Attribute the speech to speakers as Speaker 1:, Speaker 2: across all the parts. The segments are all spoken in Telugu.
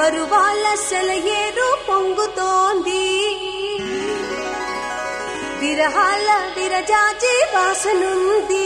Speaker 1: పరువాల సెలయేరు పొంగుతోంది విరహాల విరజాజి వాసనుంది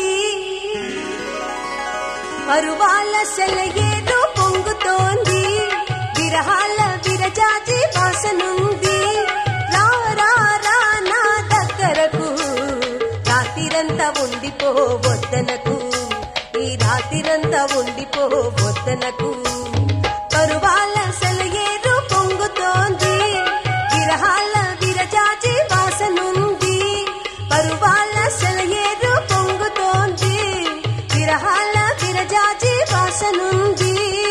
Speaker 1: పరువాల సెలయేరు పొంగుతోంది విరహాల విరజాజి వాసనుంది రా రా రా నా దగ్గరకు రాత్రిరంతా ఉండిపో వద్దనకు ఈ రాత్రిరంతా ఉండిపో వద్దనకు పరువాల సెలయేరు పొంగుతోంది విరహాల విరజాజి వాసనుంది పరువాల సెలయేరు పొంగుతోంది విరహాల విరజాజి వాసనుంది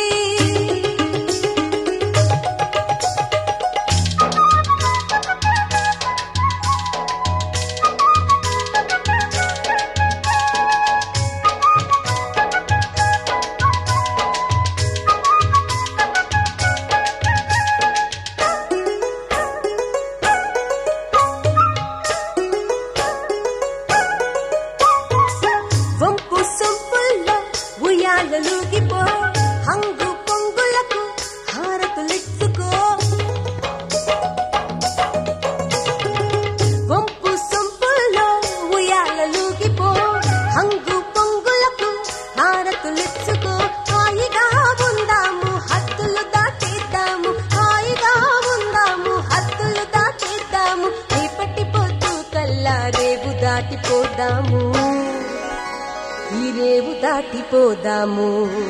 Speaker 1: వంపు సొంపుల్లో ఉయ్యాలలుగిపో హంగు పొంగులకు హారతులిచ్చుకో వంపు సొంపుల్లో ఉయ్యాలలుగిపో హంగు పొంగులకు హారతులిచ్చుకో హాయిగా ఉందాము హద్దులు దాటేద్దాము హాయిగా ఉందాము హద్దులు దాటేద్దాము రేపటి పొద్దు కల్లా రేపు దాటిపోదాము ఈ రేవు దాటిపోదాము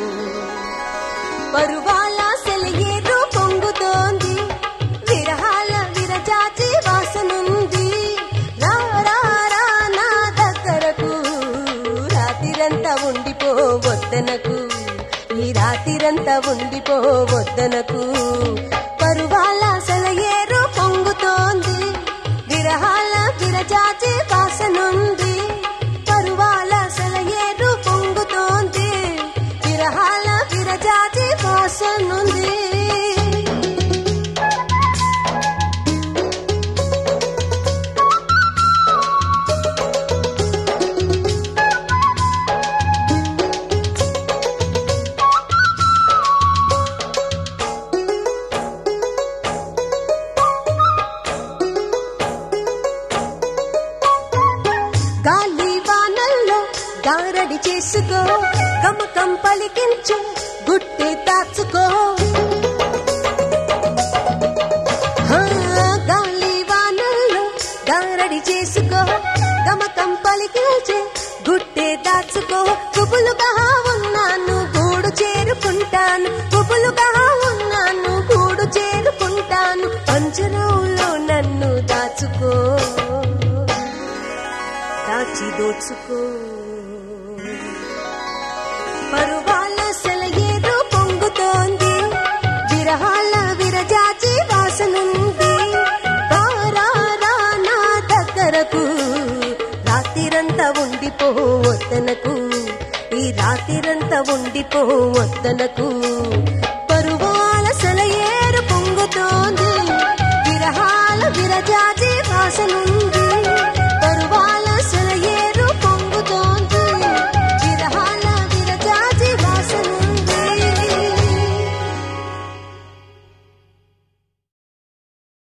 Speaker 1: పరువాల సెలయేరు పొంగుతోంది విరహాల విరజాజి వాసనుంది రా రా రా నా దగ్గరకు రాత్రిరంతా ఉండిపో వద్దనకు ఈ రాత్రిరంతా ఉండిపో వద్దనకు పరువాల సెలయేరు పొంగుతోంది విరహాల విరజాజి వాసనుంది పరువాల సెలయేరు పొంగుతోంది విరహాల విరజాజి వాసనుంది గాలి వానల్లో గారడి చేసుకో గమకం పలికించు గుట్టి దాచుకో హా, గాలి వానల్లో గారడి చేసుకో గమకం పలికించే గుట్టే దాచుకో గుబులుగా ఉన్నాను గూడు చేరుకుంటాను గుబులుగా ఉన్నాను గూడు చేరుకుంటాను పంజరంలో నన్ను దాచుకో దాచి దోచుకో పరువాల సెలయేరు పొంగుతోంది విరహాల విరజాజి వాసనుంది రా రా నా దగ్గరకు రాత్రిరంతా ఉండిపో వద్దనకు ఈ రాత్రిరంతా ఉండిపో వద్దనకు